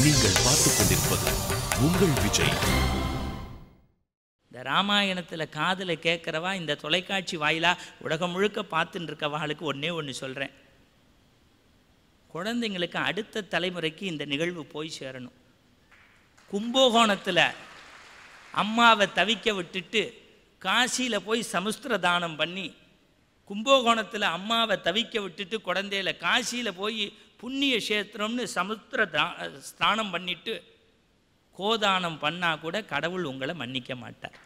நீங்கள் பார்த்துக் கொண்டிருப்பது உங்கள் விஜய் இந்த ராமாயணத்தில் காதில் கேட்குறவா இந்த தொலைக்காட்சி வாயிலா உலகம் முழுக்க பார்த்துட்டு இருக்கவாளுக்கு ஒன்றே ஒன்று சொல்கிறேன் குழந்தைங்களுக்கு அடுத்த தலைமுறைக்கு இந்த நிகழ்வு போய் சேரணும் கும்பகோணத்தில் அம்மாவை தவிக்க விட்டுட்டு காசியில் போய் சமுஸ்திர தானம் பண்ணி கும்பகோணத்தில் அம்மாவை தவிக்க விட்டுட்டு குழந்தையில காசியில் போய் புண்ணிய கஷேத்திரம்னு சமுத்திர தா ஸ்நானம் பண்ணிட்டு கோதானம் பண்ணா கூட கடவுள் உங்களை மன்னிக்க மாட்டார்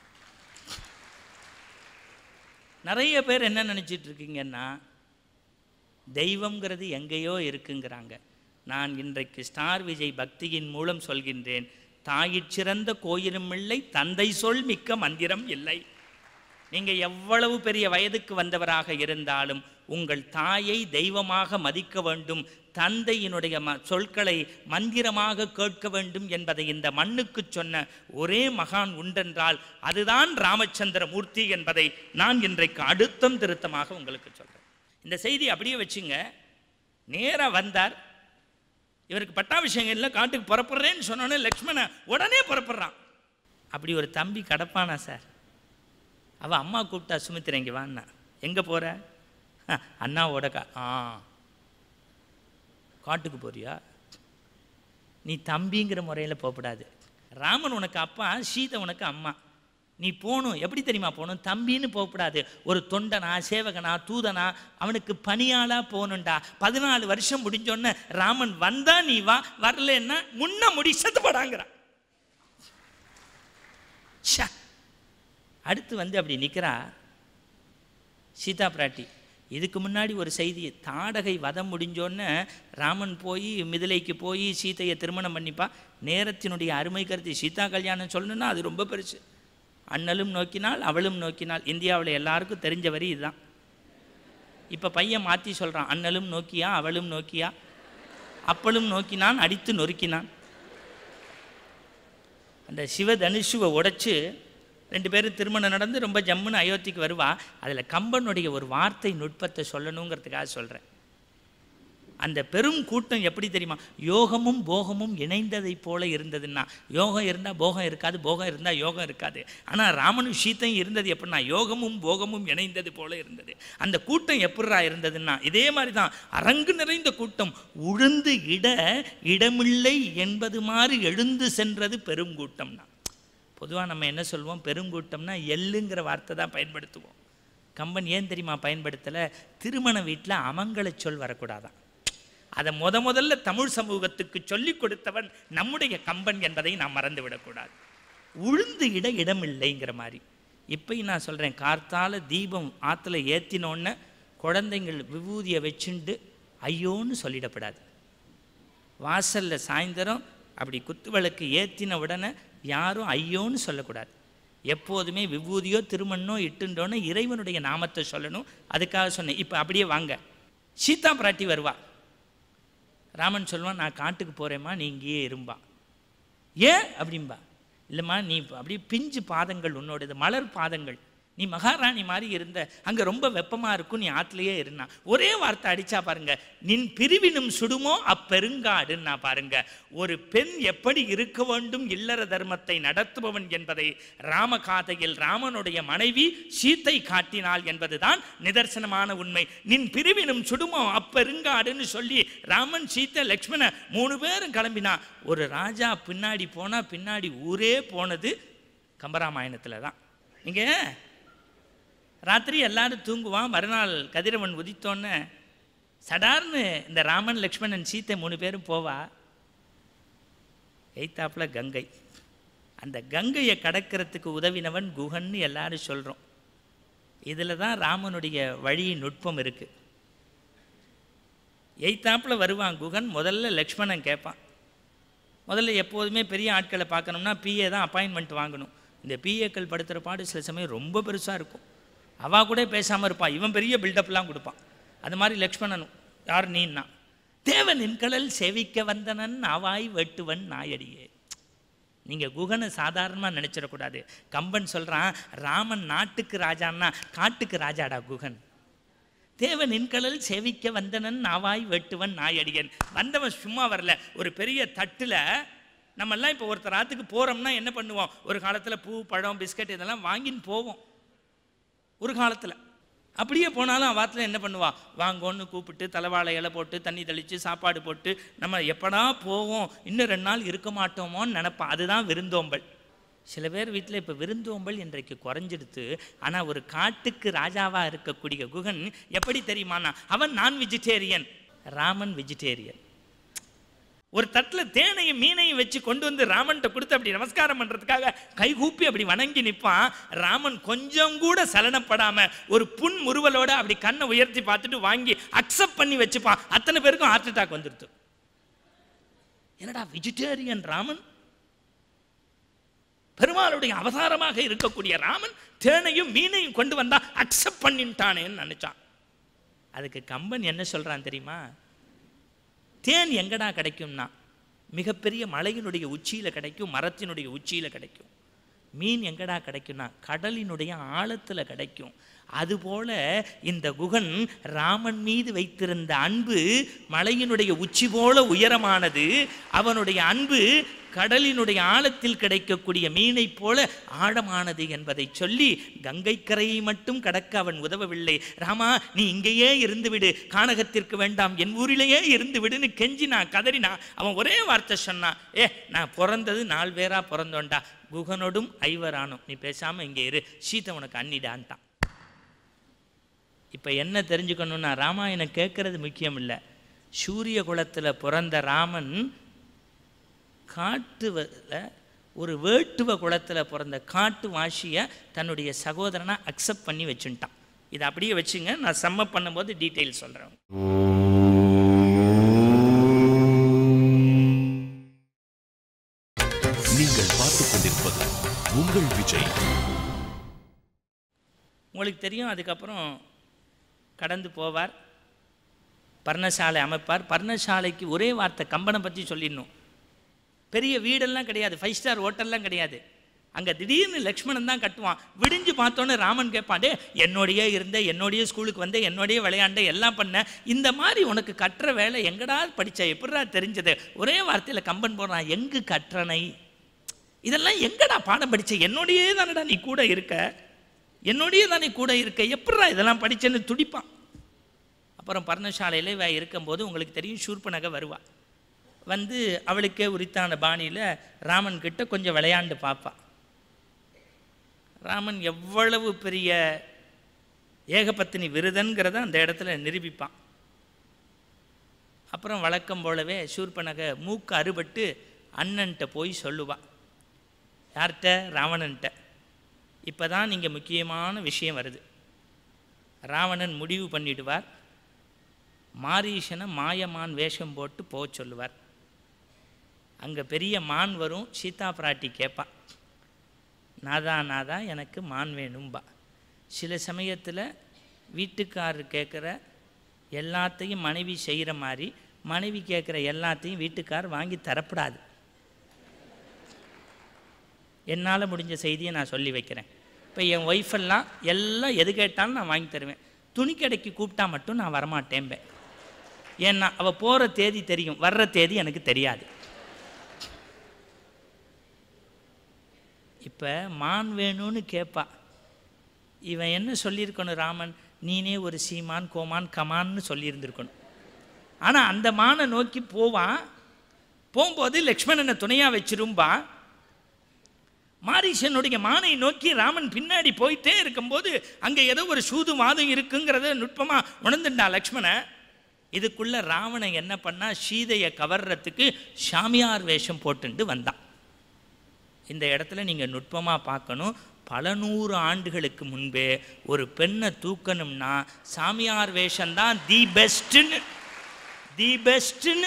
நிறைய பேர் என்ன நினச்சிட்டு இருக்கீங்கன்னா தெய்வம்ங்கிறது எங்கேயோ இருக்குங்கிறாங்க நான் இன்றைக்கு ஸ்டார் விஜய் பக்தியின் மூலம் சொல்கின்றேன் தாயிற் சிறந்த கோயிலும் இல்லை தந்தை சொல் மிக்க மந்திரம் இல்லை நீங்கள் எவ்வளவு பெரிய வயதுக்கு வந்தவராக இருந்தாலும் உங்கள் தாயை தெய்வமாக மதிக்க வேண்டும் தந்தையினுடைய ம சொற்களை மந்திரமாக கேட்க வேண்டும் என்பதை இந்த மண்ணுக்கு சொன்ன ஒரே மகான் உண்டென்றால் அதுதான் ராமச்சந்திர மூர்த்தி என்பதை நான் இன்றைக்கு அடுத்தம் திருத்தமாக உங்களுக்கு சொல்கிறேன் இந்த செய்தி அப்படியே வச்சுங்க நேராக வந்தார் இவருக்கு பட்டாபிஷேகம் இல்லை காட்டுக்கு புறப்படுறேன்னு சொன்னோன்னே லக்ஷ்மணன் உடனே புறப்படுறான் அப்படி ஒரு தம்பி கடப்பானா சார் அவள் அம்மா கூப்பிட்டா சுமித்திர இங்கே வான்னா எங்கே போகிற அண்ணாவோட கா ஆ காட்டுக்கு போறியா நீ தம்பிங்கிற முறையில் போகக்கூடாது ராமன் உனக்கு அப்பா சீதை உனக்கு அம்மா நீ போகணும் எப்படி தெரியுமா போகணும் தம்பின்னு போகக்கூடாது ஒரு தொண்டனா சேவகனா தூதனா அவனுக்கு பணியாளாக போகணுண்டா பதினாலு வருஷம் முடிஞ்சோன்னே ராமன் வந்தா நீ வா வரலன்னா முன்ன முடி செத்துப்படாங்கிறான் ச்சே அடுத்து வந்து அப்படி நிற்கிறா சீதா பிராட்டி இதுக்கு முன்னாடி ஒரு செய்தி தாடகை வதம் முடிஞ்சோன்னே ராமன் போய் மிதிலைக்கு போய் சீதையை திருமணம் பண்ணிப்பா நேரத்தினுடைய அருமை கருதி சீதா கல்யாணம் சொல்லணும்னா அது ரொம்ப பெருசு அண்ணலும் நோக்கினால் அவளும் நோக்கினால் இந்தியாவில் எல்லாருக்கும் தெரிஞ்ச வரி இதுதான் இப்போ பையன் மாற்றி சொல்கிறான் அண்ணலும் நோக்கியா அவளும் நோக்கியா அப்பளும் நோக்கினான் அடித்து நொறுக்கினான் அந்த சிவதனுஷுவை உடைச்சு ரெண்டு பேரும் திருமணம் நடந்து ரொம்ப ஜம்முன்னு அயோத்திக்கு வருவா அதில் கம்பனுடைய ஒரு வார்த்தை நுட்பத்தை சொல்லணுங்கிறதுக்காக சொல்கிறேன் அந்த பெரும் கூட்டம் எப்படி தெரியுமா யோகமும் போகமும் இணைந்ததைப் போல இருந்ததுன்னா யோகம் இருந்தால் போகம் இருக்காது போகம் இருந்தால் யோகம் இருக்காது ஆனால் ராமனும் சீத்தையும் இருந்தது எப்படின்னா யோகமும் போகமும் இணைந்தது போல இருந்தது அந்த கூட்டம் எப்படிரா இருந்ததுன்னா இதே மாதிரி தான் அரங்கு நிறைந்த கூட்டம் உழுந்து இட இடமில்லை என்பது மாதிரி எழுந்து சென்றது பெருங்கூட்டம்னா பொதுவாக நம்ம என்ன சொல்லுவோம் பெருங்கூட்டம்னா எள்ளுங்கிற வார்த்தை தான் பயன்படுத்துவோம் கம்பன் ஏன் தெரியுமா பயன்படுத்தலை திருமண வீட்டில் அமங்கல சொல் வரக்கூடாதான் அதை முத முதல்ல தமிழ் சமூகத்துக்கு சொல்லிக் கொடுத்தவன் நம்முடைய கம்பன் என்பதை நாம் மறந்து விடக்கூடாது உழுந்து இட இடமில்லைங்கிற மாதிரி இப்பயும் நான் சொல்கிறேன் கார்த்தால தீபம் ஆற்றுல ஏற்றினோன்னே குழந்தைங்கள் விபூதியை வச்சுண்டு ஐயோன்னு சொல்லிடப்படாது வாசலில் சாயந்தரம் அப்படி குத்து விளக்கு ஏற்றின உடனே யாரும் ஐயோன்னு சொல்லக்கூடாது எப்போதுமே விபூதியோ திருமண்ணோ இட்டுண்டோன்னு இறைவனுடைய நாமத்தை சொல்லணும் அதுக்காக சொன்னேன் இப்போ அப்படியே வாங்க சீதா பிராட்டி வருவா ராமன் சொல்லுவான் நான் காட்டுக்கு போகிறேம்மா நீ இங்கேயே இரும்பா ஏன் அப்படிம்பா இல்லைம்மா நீ அப்படியே பிஞ்சு பாதங்கள் உன்னோடது மலர் பாதங்கள் நீ மகாராணி மாதிரி இருந்த அங்கே ரொம்ப வெப்பமாக இருக்கும் நீ ஆற்றுலையே இருந்தா ஒரே வார்த்தை அடிச்சா பாருங்க நின் பிரிவினும் சுடுமோ அப்பெருங்காடுன்னா பாருங்க ஒரு பெண் எப்படி இருக்க வேண்டும் இல்லற தர்மத்தை நடத்துபவன் என்பதை ராமகாதையில் ராமனுடைய மனைவி சீத்தை காட்டினாள் என்பதுதான் நிதர்சனமான உண்மை நின் பிரிவினும் சுடுமோ அப்பெருங்காடுன்னு சொல்லி ராமன் சீத்தை லக்ஷ்மண மூணு பேரும் கிளம்பினா ஒரு ராஜா பின்னாடி போனால் பின்னாடி ஊரே போனது கம்பராமாயணத்தில் தான் நீங்கள் ராத்திரி எல்லாரும் தூங்குவான் மறுநாள் கதிரவன் உதித்தோன்னே சடார்னு இந்த ராமன் லக்ஷ்மணன் சீத்தை மூணு பேரும் போவா எய்த்தாப்புல கங்கை அந்த கங்கையை கடக்கிறதுக்கு உதவினவன் குகன்னு எல்லாரும் சொல்கிறோம் இதில் தான் ராமனுடைய வழி நுட்பம் இருக்குது எய்த்தாப்புல வருவான் குகன் முதல்ல லக்ஷ்மணன் கேட்பான் முதல்ல எப்போதுமே பெரிய ஆட்களை பார்க்கணும்னா பிஏ தான் அப்பாயின்மெண்ட் வாங்கணும் இந்த பிஏக்கள் படுத்துகிற பாடு சில சமயம் ரொம்ப பெருசாக இருக்கும் அவள் கூட பேசாமல் இருப்பான் இவன் பெரிய பில்டப்லாம் கொடுப்பான் அது மாதிரி லக்ஷ்மணனும் யார் நீன்னா தேவனின் கடல் செவிக்க வந்தனன் நாவாய் வெட்டுவன் நாயடியே நீங்கள் குகனை சாதாரணமாக நினச்சிடக்கூடாது கம்பன் சொல்கிறான் ராமன் நாட்டுக்கு ராஜான்னா காட்டுக்கு ராஜாடா குகன் தேவ நின்கடல் சேவிக்க வந்தனன் நாவாய் வெட்டுவன் நாயடியன் வந்தவன் சும்மா வரல ஒரு பெரிய தட்டுல நம்மெல்லாம் இப்போ ஒருத்தர் ஆத்துக்கு போறோம்னா என்ன பண்ணுவோம் ஒரு காலத்துல பூ பழம் பிஸ்கட் இதெல்லாம் வாங்கின்னு போவோம் ஒரு காலத்துல அப்படியே போனாலும் அவ வாத்துல என்ன பண்ணுவா வாங்கோன்னு கூப்பிட்டு தலைவாழை இலை போட்டு தண்ணி தெளித்து சாப்பாடு போட்டு நம்ம எப்படா போவோம் இன்னும் ரெண்டு நாள் இருக்க மாட்டோமோன்னு நினைப்பான் அதுதான் விருந்தோம்பல் சில பேர் வீட்டில் இப்போ விருந்தோம்பல் இன்றைக்கு குறைஞ்சிடுத்து ஆனால் ஒரு காட்டுக்கு ராஜாவாக இருக்கக்கூடிய குகன் எப்படி தெரியுமானா அவன் நான் வெஜிடேரியன் ராமன் வெஜிடேரியன் ஒரு தட்டில் தேனையும் மீனையும் வச்சு கொண்டு வந்து ராமன்கிட்ட கொடுத்து அப்படி நமஸ்காரம் பண்ணுறதுக்காக கைகூப்பி அப்படி வணங்கி நிற்பான் ராமன் கொஞ்சம் கூட சலனப்படாம ஒரு புன் முறுவலோட அப்படி கண்ணை உயர்த்தி பார்த்துட்டு வாங்கி அக்செப்ட் பண்ணி வச்சுப்பான் அத்தனை பேருக்கும் ஹார்ட் அட்டாக் வந்துடுது என்னடா வெஜிடேரியன் ராமன் பெருமாளுடைய அவதாரமாக இருக்கக்கூடிய ராமன் தேனையும் மீனையும் கொண்டு வந்தா அக்செப்ட் பண்ணிட்டானேன்னு நினைச்சான் அதுக்கு கம்பன் என்ன சொல்றான் தெரியுமா தேன் எங்கடா கிடைக்கும்னா மிகப்பெரிய மலையினுடைய உச்சியில் கிடைக்கும் மரத்தினுடைய உச்சியில் கிடைக்கும் மீன் எங்கடா கிடைக்கும்னா கடலினுடைய ஆழத்தில் கிடைக்கும் அதுபோல இந்த குகன் ராமன் மீது வைத்திருந்த அன்பு மலையினுடைய உச்சி போல உயரமானது அவனுடைய அன்பு கடலினுடைய ஆழத்தில் கிடைக்கக்கூடிய மீனைப் போல ஆழமானது என்பதை சொல்லி கங்கை கரையை மட்டும் கடக்க அவன் உதவவில்லை ராமா நீ இங்கேயே இருந்து விடு கானகத்திற்கு வேண்டாம் என் ஊரிலேயே இருந்து விடுன்னு கெஞ்சினா கதறினா அவன் ஒரே வார்த்தை சொன்னான் ஏ நான் பிறந்தது நாலு பேரா பிறந்தோண்டா குகனோடும் ஐவரானும் நீ பேசாம இங்கே இரு சீத்தை உனக்கு அன்னிடான்ட்டான் இப்போ என்ன தெரிஞ்சுக்கணும்னா ராமாயணம் கேட்கறது முக்கியம் இல்லை சூரிய குலத்தில் பிறந்த ராமன் காட்டுவல ஒரு வேட்டுவ குலத்தில் பிறந்த காட்டு வாசியை தன்னுடைய சகோதரனை அக்செப்ட் பண்ணி வச்சுட்டான் இதை அப்படியே வச்சுங்க நான் சம்ம பண்ணும்போது டீட்டெயில் சொல்கிறேன் நீங்கள் பார்த்துக் கொண்டிருப்பது உங்கள் விஜய் உங்களுக்கு தெரியும் அதுக்கப்புறம் கடந்து போவார் பர்ணசாலை அமைப்பார் பர்ணசாலைக்கு ஒரே வார்த்தை கம்பனை பற்றி சொல்லிடணும் பெரிய வீடெல்லாம் கிடையாது ஃபைவ் ஸ்டார் ஹோட்டல்லாம் கிடையாது அங்கே திடீர்னு லக்ஷ்மணன் தான் கட்டுவான் விடிஞ்சு பார்த்தோன்னே ராமன் கேட்பான் டே என்னோடையே இருந்த என்னோடய ஸ்கூலுக்கு வந்த என்னோடய விளையாண்ட எல்லாம் பண்ண இந்த மாதிரி உனக்கு கட்டுற வேலை எங்கடா படிச்ச எப்படிடா தெரிஞ்சது ஒரே வார்த்தையில் கம்பன் போடுறான் எங்கு கற்றனை இதெல்லாம் எங்கடா பாடம் படிச்ச என்னோடையே தானடா நீ கூட இருக்க என்னோடயே தானே கூட இருக்க எப்படிடா இதெல்லாம் படிச்சேன்னு துடிப்பான் அப்புறம் பர்ணசாலையில் இவ இருக்கும்போது உங்களுக்கு தெரியும் சூர்பனக வருவா வந்து அவளுக்கே உரித்தான பாணியில் ராமன் கிட்ட கொஞ்சம் விளையாண்டு பார்ப்பா ராமன் எவ்வளவு பெரிய ஏகபத்தினி விருதன்கிறத அந்த இடத்துல நிரூபிப்பான் அப்புறம் வழக்கம் போலவே சூர்பனக மூக்கு அறுபட்டு அண்ணன்ட்ட போய் சொல்லுவா யார்கிட்ட ராவணன்ட்ட இப்போ தான் நீங்கள் முக்கியமான விஷயம் வருது ராவணன் முடிவு பண்ணிடுவார் மாரீஷனை மாயமான் வேஷம் போட்டு போக சொல்லுவார் அங்கே பெரிய மான் வரும் சீதா பிராட்டி கேட்பா நாதா நாதா எனக்கு மான் வேணும்பா சில சமயத்தில் வீட்டுக்காரர் கேட்குற எல்லாத்தையும் மனைவி செய்கிற மாதிரி மனைவி கேட்குற எல்லாத்தையும் வீட்டுக்கார் வாங்கி தரப்படாது என்னால் முடிஞ்ச செய்தியை நான் சொல்லி வைக்கிறேன் இப்போ என் ஒய்ஃபெல்லாம் எல்லாம் எது கேட்டாலும் நான் வாங்கி தருவேன் துணி கடைக்கு கூப்பிட்டா மட்டும் நான் வரமாட்டேன்பேன் ஏன்னா அவள் போகிற தேதி தெரியும் வர்ற தேதி எனக்கு தெரியாது இப்போ மான் வேணும்னு கேட்பா இவன் என்ன சொல்லியிருக்கணும் ராமன் நீனே ஒரு சீமான் கோமான் கமான்னு சொல்லியிருந்திருக்கணும் ஆனால் அந்த மானை நோக்கி போவான் போகும்போது லக்ஷ்மணனை துணையாக வச்சிரும்பா மாரீசனுடைய மானை நோக்கி ராமன் பின்னாடி போயிட்டே இருக்கும்போது அங்கே ஏதோ ஒரு சூது வாதம் இருக்குங்கிறத நுட்பமாக உணர்ந்துட்டா லக்ஷ்மண இதுக்குள்ள ராவணன் என்ன பண்ணா சீதையை கவர்றதுக்கு சாமியார் வேஷம் போட்டுண்டு வந்தான் இந்த இடத்துல நீங்கள் நுட்பமாக பார்க்கணும் பல நூறு ஆண்டுகளுக்கு முன்பே ஒரு பெண்ணை தூக்கணும்னா சாமியார் வேஷம்தான் தி பெஸ்ட்டுன்னு தி பெஸ்ட்டுன்னு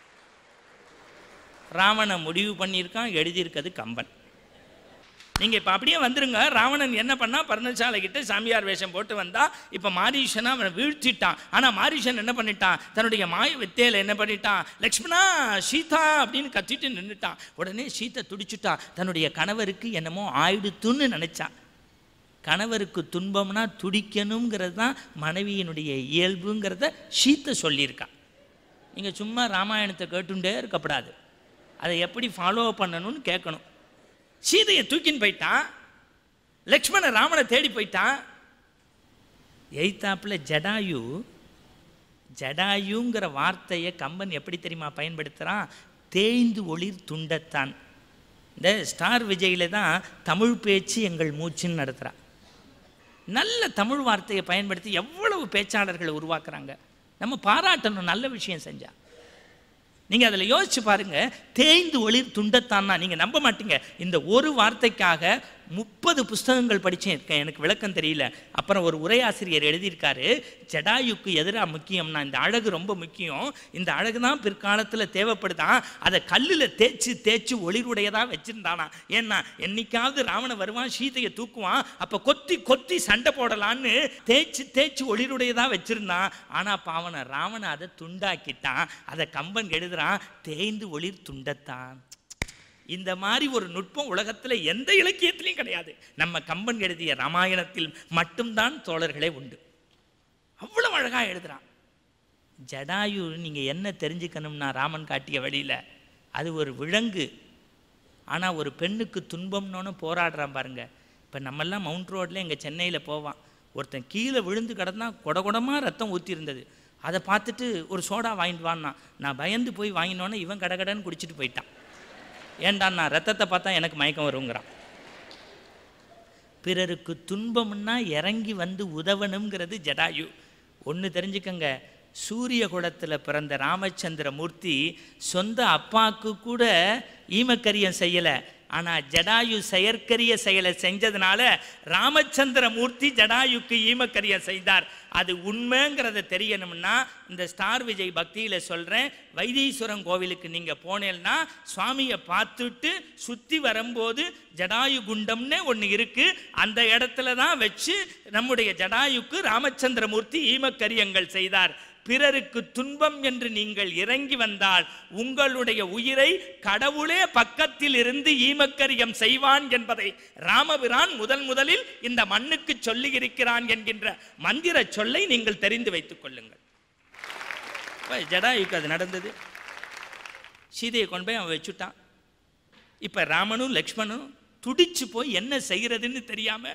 ராவணன் முடிவு பண்ணியிருக்கான் எழுதியிருக்கிறது கம்பன் நீங்கள் இப்போ அப்படியே வந்துருங்க ராவணன் என்ன பண்ணா பர்ணசாலை கிட்ட சாமியார் வேஷம் போட்டு வந்தா இப்போ மாரீஷனை அவனை வீழ்த்திட்டான் ஆனால் மாரீஷன் என்ன பண்ணிட்டான் தன்னுடைய மாய வித்தையில் என்ன பண்ணிட்டான் லக்ஷ்மணா சீதா அப்படின்னு கத்திட்டு நின்றுட்டான் உடனே சீத்தை துடிச்சுட்டான் தன்னுடைய கணவருக்கு என்னமோ ஆயிடுத்துன்னு நினைச்சான் கணவருக்கு துன்பம்னா துடிக்கணுங்கிறது தான் மனைவியினுடைய இயல்புங்கிறத சீத்தை சொல்லியிருக்கா நீங்கள் சும்மா ராமாயணத்தை கேட்டுட்டே இருக்கப்படாது அதை எப்படி ஃபாலோ பண்ணணும்னு கேட்கணும் சீதையை தூக்கின்னு போயிட்டான் லக்ஷ்மணன் ராமனை தேடி போயிட்டான் எய்த்தாப்புல ஜடாயு ஜடாயுங்கிற வார்த்தையை கம்பன் எப்படி தெரியுமா பயன்படுத்துகிறான் தேய்ந்து ஒளிர் துண்டத்தான் இந்த ஸ்டார் விஜயில் தான் தமிழ் பேச்சு எங்கள் மூச்சுன்னு நடத்துகிறான் நல்ல தமிழ் வார்த்தையை பயன்படுத்தி எவ்வளவு பேச்சாளர்களை உருவாக்குறாங்க நம்ம பாராட்டணும் நல்ல விஷயம் செஞ்சா நீங்கள் அதில் யோசிச்சு பாருங்க தேய்ந்து ஒளிர் துண்டத்தான்னா நீங்கள் நம்ப மாட்டீங்க இந்த ஒரு வார்த்தைக்காக முப்பது புஸ்தகங்கள் படித்தேன் எனக்கு விளக்கம் தெரியல அப்புறம் ஒரு உரையாசிரியர் எழுதியிருக்காரு ஜடாயுக்கு எதிராக முக்கியம்னா இந்த அழகு ரொம்ப முக்கியம் இந்த அழகு தான் பிற்காலத்தில் தேவைப்படுதான் அதை கல்லில் தேய்ச்சி தேய்ச்சி ஒளிருடையதாக வச்சுருந்தானா ஏன்னா என்னைக்காவது ராவணன் வருவான் சீதையை தூக்குவான் அப்போ கொத்தி கொத்தி சண்டை போடலான்னு தேய்ச்சி தேய்ச்சி ஒளிருடையதாக வச்சுருந்தான் ஆனால் பாவனை ராவணன் அதை துண்டாக்கிட்டான் அதை கம்பன் எழுதுறான் தேய்ந்து ஒளிர் துண்டத்தான் இந்த மாதிரி ஒரு நுட்பம் உலகத்தில் எந்த இலக்கியத்திலையும் கிடையாது நம்ம கம்பன் எழுதிய ராமாயணத்தில் மட்டும்தான் தோழர்களே உண்டு அவ்வளவு அழகா எழுதுறான் ஜடாயு நீங்க என்ன தெரிஞ்சுக்கணும்னா ராமன் காட்டிய வழியில அது ஒரு விலங்கு ஆனா ஒரு பெண்ணுக்கு துன்பம்னு போராடுறான் பாருங்க இப்போ நம்மெல்லாம் மவுண்ட் ரோட்ல எங்க சென்னையில போவான் ஒருத்தன் கீழே விழுந்து கிடந்தா குடகுடமாக ரத்தம் ஊற்றி இருந்தது அதை பார்த்துட்டு ஒரு சோடா வாங்கிட்டு வான்னா நான் பயந்து போய் வாங்கினோன்னே இவன் கடகடன்னு குடிச்சிட்டு போயிட்டான் ஏன்டா நான் ரத்தத்தை பார்த்தா எனக்கு மயக்கம் வருங்கிறான் பிறருக்கு துன்பம்னா இறங்கி வந்து உதவணுங்கிறது ஜடாயு ஒன்று தெரிஞ்சுக்கங்க சூரிய குலத்தில் பிறந்த ராமச்சந்திர மூர்த்தி சொந்த அப்பாவுக்கு கூட ஈமக்கரியம் செய்யலை ஆனால் ஜடாயு செயற்கரிய செயலை செஞ்சதுனால ராமச்சந்திர மூர்த்தி ஜடாயுக்கு ஈமக்கரியம் செய்தார் அது உண்மைங்கிறத தெரியணும்னா இந்த ஸ்டார் விஜய் பக்தியில் சொல்கிறேன் வைத்தீஸ்வரன் கோவிலுக்கு நீங்கள் போனேன்னா சுவாமியை பார்த்துட்டு சுற்றி வரும்போது ஜடாயு குண்டம்னு ஒன்று இருக்குது அந்த இடத்துல தான் வச்சு நம்முடைய ஜடாயுக்கு ராமச்சந்திரமூர்த்தி ஈமக்கரியங்கள் செய்தார் பிறருக்கு துன்பம் என்று நீங்கள் இறங்கி வந்தால் உங்களுடைய உயிரை கடவுளே பக்கத்தில் இருந்து ஈமக்கரியம் செய்வான் என்பதை ராமபிரான் முதன் முதலில் இந்த மண்ணுக்கு சொல்லி இருக்கிறான் என்கின்ற மந்திர சொல்லை நீங்கள் தெரிந்து வைத்துக் கொள்ளுங்கள் அப்ப ஜடாயுக்கு அது நடந்தது சீதையை கொண்டு போய் அவன் வச்சுட்டான் இப்ப ராமனும் லக்ஷ்மணும் துடிச்சு போய் என்ன செய்யறதுன்னு தெரியாம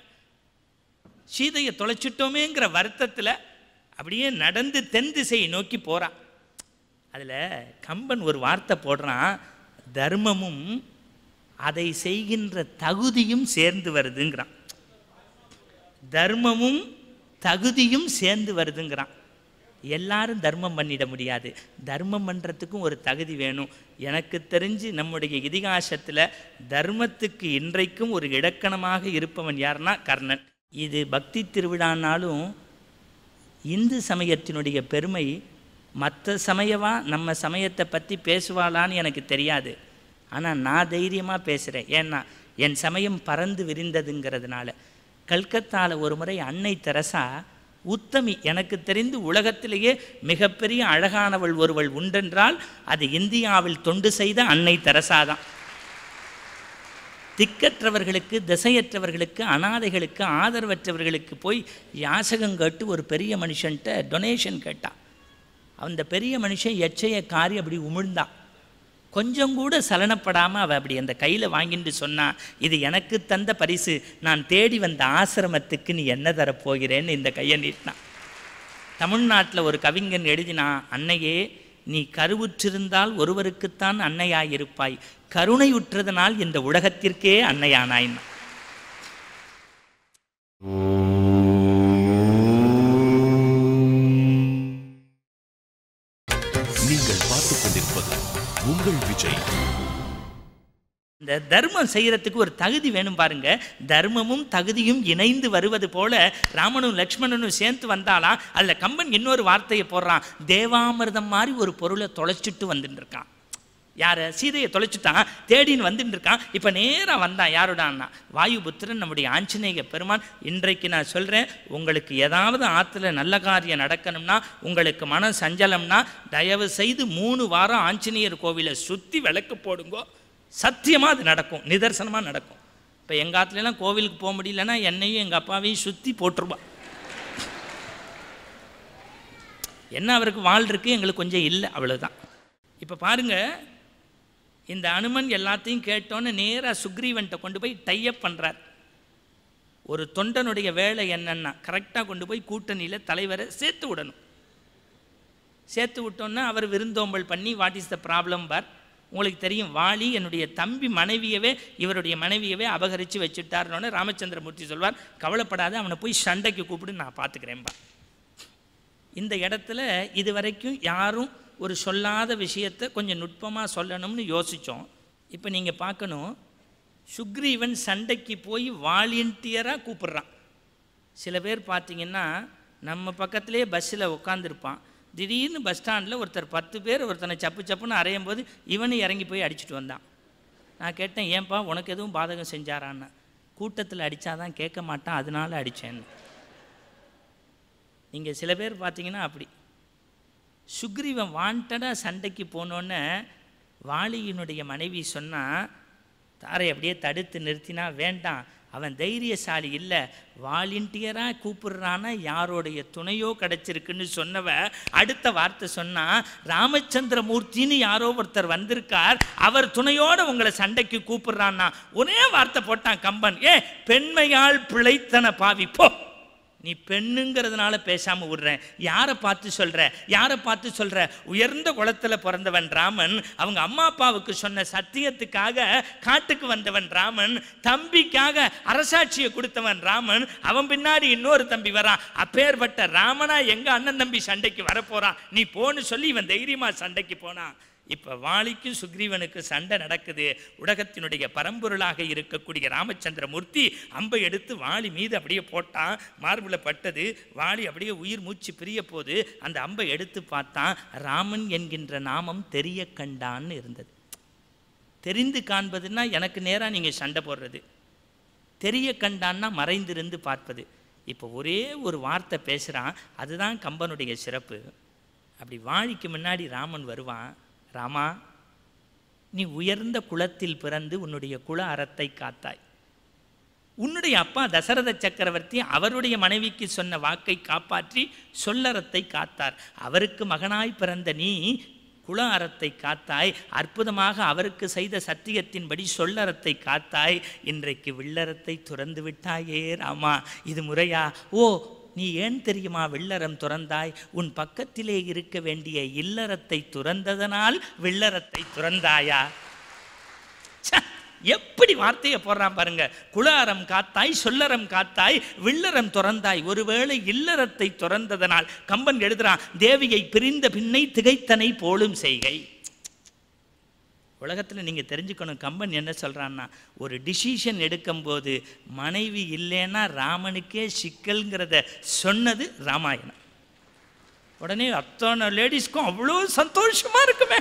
சீதையை தொலைச்சிட்டோமேங்கிற வருத்தத்தில் அப்படியே நடந்து தென் திசையை நோக்கி போறான் அதில் கம்பன் ஒரு வார்த்தை போடுறான் தர்மமும் அதை செய்கின்ற தகுதியும் சேர்ந்து வருதுங்கிறான் தர்மமும் தகுதியும் சேர்ந்து வருதுங்கிறான் எல்லாரும் தர்மம் பண்ணிட முடியாது தர்மம் பண்ணுறதுக்கும் ஒரு தகுதி வேணும் எனக்கு தெரிஞ்சு நம்முடைய இதிகாசத்தில் தர்மத்துக்கு இன்றைக்கும் ஒரு இலக்கணமாக இருப்பவன் யாருன்னா கர்ணன் இது பக்தி திருவிழானாலும் இந்து சமயத்தினுடைய பெருமை மற்ற சமயவா நம்ம சமயத்தை பற்றி பேசுவாளான்னு எனக்கு தெரியாது ஆனால் நான் தைரியமாக பேசுகிறேன் ஏன்னா என் சமயம் பறந்து விரிந்ததுங்கிறதுனால கல்கத்தாவில் ஒரு முறை அன்னை தெரசா உத்தமி எனக்கு தெரிந்து உலகத்திலேயே மிகப்பெரிய அழகானவள் ஒருவள் உண்டென்றால் அது இந்தியாவில் தொண்டு செய்த அன்னை தெரசா தான் திக்கற்றவர்களுக்கு திசையற்றவர்களுக்கு அனாதைகளுக்கு ஆதரவற்றவர்களுக்கு போய் யாசகம் கேட்டு ஒரு பெரிய மனுஷன்ட்ட டொனேஷன் கேட்டான் அந்த பெரிய மனுஷன் எச்சையை காரி அப்படி உமிழ்ந்தான் கொஞ்சம் கூட சலனப்படாமல் அவள் அப்படி அந்த கையில் வாங்கிட்டு சொன்னா இது எனக்கு தந்த பரிசு நான் தேடி வந்த ஆசிரமத்துக்கு நீ என்ன தரப்போகிறேன்னு இந்த கையை நீட்டினான் தமிழ்நாட்டில் ஒரு கவிஞன் எழுதினான் அன்னையே நீ கருவுற்றிருந்தால் ஒருவருக்குத்தான் அன்னையாயிருப்பாய் கருணையுற்றதனால் இந்த உலகத்திற்கே அன்னையானாயின்னா நீங்கள் பார்த்துக் கொண்டிருப்பது உங்கள் விஜய் இந்த தர்மம் செய்யறதுக்கு ஒரு தகுதி வேணும் பாருங்க தர்மமும் தகுதியும் இணைந்து வருவது போல ராமனும் லக்ஷ்மணனும் சேர்ந்து வந்தாலாம் அதில் கம்பன் இன்னொரு வார்த்தையை போடுறான் தேவாமிர்தம் மாதிரி ஒரு பொருளை தொலைச்சிட்டு வந்துட்டு இருக்கான் யாரை சீதையை தொலைச்சிட்டான் தேடின்னு வந்துட்டு இருக்கான் இப்போ நேராக வந்தான் யாரோடான்னா வாயுபுத்திரன் நம்முடைய ஆஞ்சநேய பெருமான் இன்றைக்கு நான் சொல்கிறேன் உங்களுக்கு ஏதாவது ஆற்றுல நல்ல காரியம் நடக்கணும்னா உங்களுக்கு மன சஞ்சலம்னா தயவு செய்து மூணு வாரம் ஆஞ்சநேயர் கோவிலை சுற்றி விளக்கு போடுங்கோ சத்தியமாக அது நடக்கும் நிதர்சனமாக நடக்கும் இப்போ எங்கள் ஆத்துலலாம் கோவிலுக்கு போக முடியலன்னா என்னையும் எங்கள் அப்பாவையும் சுற்றி போட்டுருவா என்ன அவருக்கு வாழ் இருக்குது எங்களுக்கு கொஞ்சம் இல்லை அவ்வளவுதான் இப்போ பாருங்க இந்த அனுமன் எல்லாத்தையும் கேட்டோன்னு நேராக சுக்ரீவன்ட்ட கொண்டு போய் டைப் பண்ணுறார் ஒரு தொண்டனுடைய வேலை என்னன்னா கரெக்டாக கொண்டு போய் கூட்டணியில் தலைவரை சேர்த்து விடணும் சேர்த்து விட்டோன்னா அவர் விருந்தோம்பல் பண்ணி வாட் இஸ் த ப்ராப்ளம் பார் உங்களுக்கு தெரியும் வாலி என்னுடைய தம்பி மனைவியவே இவருடைய மனைவியவே அபகரித்து வச்சுட்டாருன்னு ராமச்சந்திரமூர்த்தி சொல்வார் கவலைப்படாத அவனை போய் சண்டைக்கு கூப்பிடு நான் பார்த்துக்கிறேன்பா இந்த இடத்துல இது வரைக்கும் யாரும் ஒரு சொல்லாத விஷயத்தை கொஞ்சம் நுட்பமாக சொல்லணும்னு யோசித்தோம் இப்போ நீங்கள் பார்க்கணும் சுக்ரீவன் சண்டைக்கு போய் வாலண்டியராக கூப்பிடுறான் சில பேர் பார்த்தீங்கன்னா நம்ம பக்கத்திலே பஸ்ஸில் உட்காந்துருப்பான் திடீர்னு பஸ் ஸ்டாண்டில் ஒருத்தர் பத்து பேர் ஒருத்தனை சப்பு சப்புன்னு அறையும் போது இவனும் இறங்கி போய் அடிச்சிட்டு வந்தான் நான் கேட்டேன் ஏன்பா உனக்கு எதுவும் பாதகம் செஞ்சாரான்னு கூட்டத்தில் அடித்தாதான் கேட்க மாட்டான் அதனால அடித்தேன்னு நீங்கள் சில பேர் பார்த்தீங்கன்னா அப்படி சுக்ரீவன் வாண்டடாக சண்டைக்கு போனோன்னே வாலியினுடைய மனைவி சொன்னால் தாரை அப்படியே தடுத்து நிறுத்தினா வேண்டாம் அவன் தைரியசாலி இல்லை வாலண்டியராக கூப்பிடுறான்னா யாரோடைய துணையோ கிடச்சிருக்குன்னு சொன்னவ அடுத்த வார்த்தை சொன்னா ராமச்சந்திரமூர்த்தின்னு யாரோ ஒருத்தர் வந்திருக்கார் அவர் துணையோட உங்களை சண்டைக்கு கூப்பிடுறான்னா ஒரே வார்த்தை போட்டான் கம்பன் ஏ பெண்மையால் பிழைத்தன பாவி போ நீ பெண்ணுங்கிறதுனால பேசாம விடுறேன் யாரை பார்த்து சொல்ற யாரை பார்த்து சொல்ற உயர்ந்த குளத்துல பிறந்தவன் ராமன் அவங்க அம்மா அப்பாவுக்கு சொன்ன சத்தியத்துக்காக காட்டுக்கு வந்தவன் ராமன் தம்பிக்காக அரசாட்சியை கொடுத்தவன் ராமன் அவன் பின்னாடி இன்னொரு தம்பி வரான் அப்பேற்பட்ட ராமனா எங்க அண்ணன் தம்பி சண்டைக்கு வரப்போறான் நீ போன்னு சொல்லி இவன் தைரியமா சண்டைக்கு போனான் இப்ப வாலிக்கும் சுக்ரீவனுக்கு சண்டை நடக்குது உலகத்தினுடைய பரம்பொருளாக இருக்கக்கூடிய ராமச்சந்திரமூர்த்தி அம்பை எடுத்து வாலி மீது அப்படியே போட்டான் மார்புல பட்டது வாலி அப்படியே உயிர் மூச்சு பிரிய போது அந்த அம்பை எடுத்து பார்த்தான் ராமன் என்கின்ற நாமம் தெரிய கண்டான்னு இருந்தது தெரிந்து காண்பதுன்னா எனக்கு நேராக நீங்கள் சண்டை போடுறது தெரிய கண்டான்னா மறைந்திருந்து பார்ப்பது இப்போ ஒரே ஒரு வார்த்தை பேசுகிறான் அதுதான் கம்பனுடைய சிறப்பு அப்படி வாழிக்கு முன்னாடி ராமன் வருவான் ராமா நீ உயர்ந்த குலத்தில் பிறந்து உன்னுடைய குல அறத்தை காத்தாய் உன்னுடைய அப்பா தசரத சக்கரவர்த்தி அவருடைய மனைவிக்கு சொன்ன வாக்கை காப்பாற்றி சொல்லறத்தை காத்தார் அவருக்கு மகனாய் பிறந்த நீ குல அறத்தை காத்தாய் அற்புதமாக அவருக்கு செய்த சத்தியத்தின்படி சொல்லறத்தை காத்தாய் இன்றைக்கு வில்லறத்தை துறந்து விட்டாயே ராமா இது முறையா ஓ நீ ஏன் தெரியுமா வெள்ளரம் துறந்தாய் உன் பக்கத்திலே இருக்க வேண்டிய இல்லறத்தை துறந்ததனால் வெள்ளரத்தை துறந்தாயா ச்சே, எப்படி வார்த்தையை போடுறான் பாருங்க குளாரம் காத்தாய் சொல்லறம் காத்தாய் வில்லறம் துறந்தாய் ஒருவேளை இல்லறத்தை துறந்ததனால் கம்பன் எழுதுறான் தேவியை பிரிந்த பின்னை திகைத்தனை போலும் செய்கை உலகத்தில் நீங்கள் தெரிஞ்சுக்கணும் கம்பன் என்ன சொல்கிறான்னா ஒரு டிசிஷன் எடுக்கும்போது மனைவி இல்லைன்னா ராமனுக்கே சிக்கல்ங்கிறத சொன்னது ராமாயணம் உடனே அத்தனை லேடிஸ்க்கும் அவ்வளோ சந்தோஷமா இருக்குமே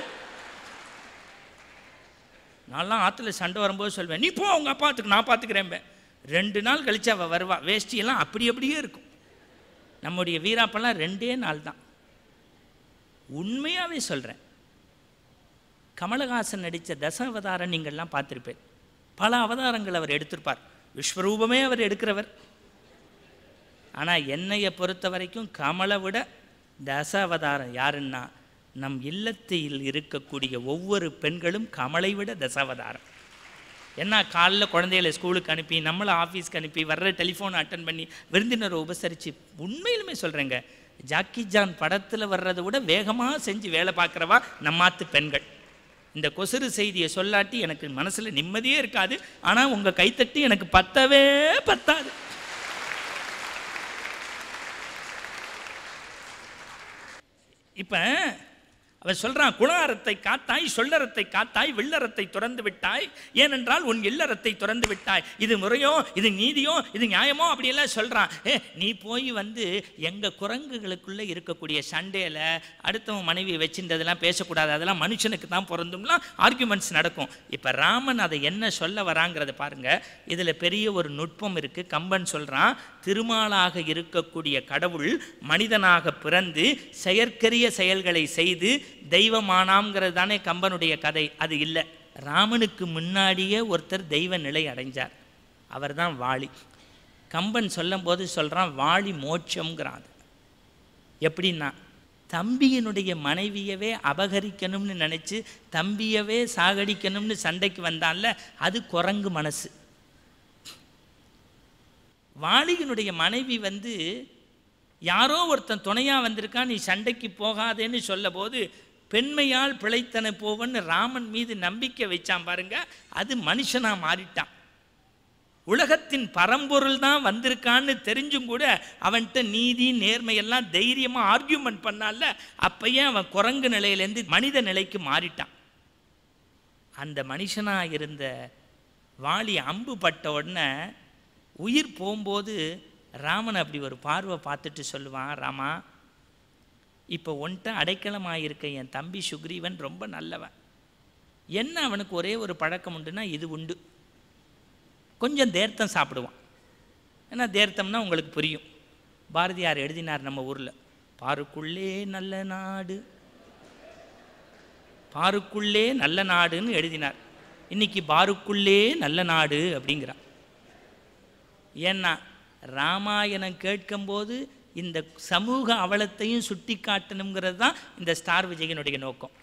நான்லாம் ஆற்றுல சண்டை வரும்போது சொல்வேன் நீ போ அவங்க அப்பாத்துக்கு நான் பார்த்துக்கிறேன் ரெண்டு நாள் கழிச்சு அவள் வருவா வேஷ்டியெல்லாம் அப்படி அப்படியே இருக்கும் நம்முடைய வீராப்பெல்லாம் ரெண்டே நாள் தான் உண்மையாகவே சொல்கிறேன் கமலஹாசன் நடித்த தச அவதாரம் நீங்கள்லாம் பார்த்துருப்பேன் பல அவதாரங்கள் அவர் எடுத்திருப்பார் விஸ்வரூபமே அவர் எடுக்கிறவர் ஆனால் என்னையை பொறுத்த வரைக்கும் கமலை விட தச அவதாரம் யாருன்னா நம் இல்லத்தில் இருக்கக்கூடிய ஒவ்வொரு பெண்களும் கமலை விட தசாவதாரம் என்ன காலைல குழந்தைகளை ஸ்கூலுக்கு அனுப்பி நம்மளை ஆஃபீஸ்க்கு அனுப்பி வர்ற டெலிஃபோன் அட்டன் பண்ணி விருந்தினரை உபசரித்து உண்மையிலுமே சொல்கிறேங்க ஜாக்கி ஜான் படத்தில் வர்றதை விட வேகமாக செஞ்சு வேலை பார்க்குறவா நம்மாத்து பெண்கள் இந்த கொசுறு செய்தியை சொல்லாட்டி எனக்கு மனசில் நிம்மதியே இருக்காது ஆனால் உங்கள் கைத்தட்டி எனக்கு பத்தவே பத்தாது இப்போ அவன் சொல்றான் குணாரத்தை காத்தாய் சொல்லறத்தை காத்தாய் வெள்ளறத்தை துறந்து விட்டாய் ஏனென்றால் உன் இல்லறத்தை துறந்து விட்டாய் இது முறையோ இது நீதியோ இது நியாயமோ அப்படியெல்லாம் சொல்றான் ஏ நீ போய் வந்து எங்க குரங்குகளுக்குள்ள இருக்கக்கூடிய சண்டையில அடுத்தவன் மனைவி வச்சிருந்ததெல்லாம் பேசக்கூடாது அதெல்லாம் மனுஷனுக்கு தான் பிறந்தும்லாம் ஆர்குமெண்ட்ஸ் நடக்கும் இப்போ ராமன் அதை என்ன சொல்ல வராங்கிறத பாருங்க இதுல பெரிய ஒரு நுட்பம் இருக்கு கம்பன் சொல்றான் திருமாலாக இருக்கக்கூடிய கடவுள் மனிதனாக பிறந்து செயற்கரிய செயல்களை செய்து தெய்வமானாம்ங்கிறது தானே கம்பனுடைய கதை அது இல்லை ராமனுக்கு முன்னாடியே ஒருத்தர் தெய்வ நிலை அடைஞ்சார் அவர் தான் வாளி கம்பன் சொல்லும்போது சொல்கிறான் வாளி மோட்சம்ங்கிறான் எப்படின்னா தம்பியினுடைய மனைவியவே அபகரிக்கணும்னு நினச்சி தம்பியவே சாகடிக்கணும்னு சண்டைக்கு வந்தான்ல அது குரங்கு மனசு வாலியினுடைய மனைவி வந்து யாரோ ஒருத்தன் துணையாக வந்திருக்கான் நீ சண்டைக்கு போகாதேன்னு சொல்ல போது பெண்மையால் பிழைத்தன போவன்னு ராமன் மீது நம்பிக்கை வச்சான் பாருங்க அது மனுஷனாக மாறிட்டான் உலகத்தின் பரம்பொருள் தான் வந்திருக்கான்னு தெரிஞ்சும் கூட அவன்கிட்ட நீதி நேர்மையெல்லாம் தைரியமாக ஆர்கியூமெண்ட் பண்ணால அப்பயே அவன் குரங்கு நிலையிலேருந்து மனித நிலைக்கு மாறிட்டான் அந்த மனுஷனாக இருந்த வாளி அம்பு பட்ட உடனே உயிர் போகும்போது ராமன் அப்படி ஒரு பார்வை பார்த்துட்டு சொல்லுவான் ராமா இப்போ ஒன்ட்ட அடைக்கலமாக இருக்க என் தம்பி சுக்ரீவன் ரொம்ப நல்லவன் என்ன அவனுக்கு ஒரே ஒரு பழக்கம் உண்டுன்னா இது உண்டு கொஞ்சம் தேர்த்தம் சாப்பிடுவான் ஏன்னா தேர்த்தம்னா உங்களுக்கு புரியும் பாரதியார் எழுதினார் நம்ம ஊரில் பாருக்குள்ளே நல்ல நாடு பாருக்குள்ளே நல்ல நாடுன்னு எழுதினார் இன்னைக்கு பாருக்குள்ளே நல்ல நாடு அப்படிங்கிறான் ஏன்னா ராமாயணம் கேட்கும்போது இந்த சமூக அவலத்தையும் சுட்டி காட்டணுங்கிறது தான் இந்த ஸ்டார் விஜயனுடைய நோக்கம்